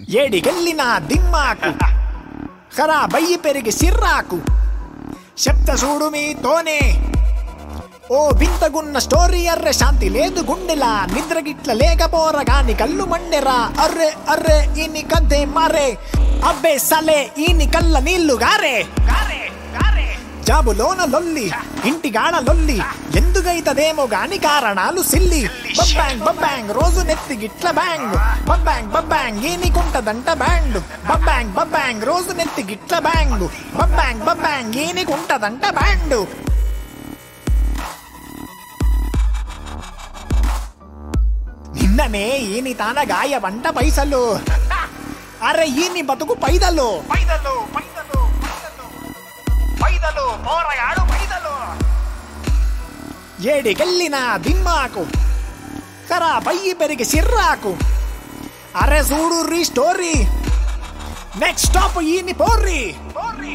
ఏడికెళ్ళిన దిమ్మాకు ఖరాబయ్యి పెరిగి సిర్రాకు చెప్త చూడు మీతోనే ఓ వింతగున్న స్టోరీ అర్రె శాంతి లేదు గుండెలా నిద్ర గిట్ల లేకపోర గాని కళ్ళు మండెరా అర్రె అర్రె ఈని కంతే మారే అబ్బే సలే ఈని కళ్ళ నీళ్లు గారే జాబులోన లొల్లి ఇంటి గాడ లొల్లి ఎందుకైతదేమో గాని కారణాలు సిల్లి బబ్బాంగ్ బబ్బాంగ్ రోజు నెత్తి గిట్ల బ్యాంగ్ బబ్బాంగ్ బబ్బాంగ్ ఈనికుంటదంట బ్యాండ్ బబ్బాంగ్ బబ్బాంగ్ రోజు నెత్తి గిట్ల బ్యాంగ్ బబ్బాంగ్ బబ్బాంగ్ ఈనికుంటదంట బ్యాండ్ నిన్ననే ఈని తాన గాయవంట పైసలు అరే ఈని బతుకు పైదలు పైదలు పైదలు పైదలు పైదలు పోరగాడు పైదలు ఏడికెళ్ళిన దిమ్మాకు కరా పయ్యి పెరిగి సిర్రాకు అరే చూడు రీ స్టోరీ నెక్స్ట్ స్టాప్ ఈని పోర్రి పోర్రి